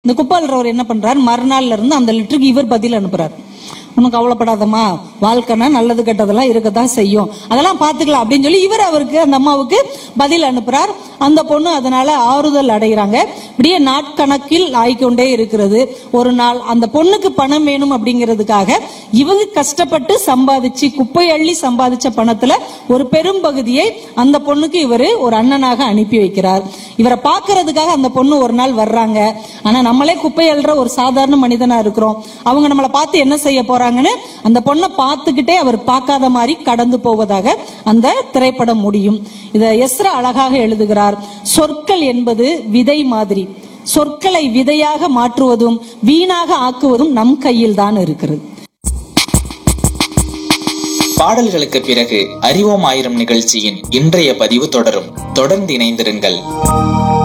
இந்த குப்பை அள்ளுறவர் என்ன பண்றாரு மறுநாள்ல இருந்து அந்த லிட்டருக்கு இவர் பதில் அனுப்புறாரு உனக்கு கவலைப்படாதம்மா வாழ்க்கைனா நல்லது கெட்டதெல்லாம் இருக்கத்தான் செய்யும் அதெல்லாம் பாத்துக்கலாம் அப்படின்னு சொல்லி இவர் அவருக்கு அந்த அம்மாவுக்கு பதில் அனுப்புறார் அந்த பொண்ணு அதனால ஆறுதல் அடைகிறாங்க இப்படியே நாட்கணக்கில் ஆயிக்கொண்டே இருக்கிறது ஒரு நாள் அந்த பொண்ணுக்கு பணம் வேணும் அப்படிங்கிறதுக்காக இவங்க கஷ்டப்பட்டு சம்பாதிச்சு குப்பை அள்ளி சம்பாதிச்ச பணத்துல ஒரு பெரும் பகுதியை அந்த பொண்ணுக்கு இவரு ஒரு அண்ணனாக அனுப்பி வைக்கிறார் இவரை பார்க்கறதுக்காக அந்த பொண்ணு ஒரு நாள் வர்றாங்க ஆனா நம்மளே குப்பை அள்ளுற ஒரு சாதாரண மனிதனா இருக்கிறோம் அவங்க நம்மளை பார்த்து என்ன செய்ய போறாங்கன்னு அந்த பொண்ணை பார்த்துக்கிட்டே அவர் பார்க்காத மாதிரி கடந்து போவதாக அந்த திரைப்படம் முடியும் இத எஸ்ரா அழகாக எழுதுகிறார் சொற்கள் என்பது விதை மாதிரி சொற்களை விதையாக மாற்றுவதும் வீணாக ஆக்குவதும் நம் கையில் தான் இருக்கிறது பாடல்களுக்கு பிறகு அறிவோம் ஆயிரம் நிகழ்ச்சியின் இன்றைய பதிவு தொடரும் தொடர்ந்து இணைந்திருங்கள்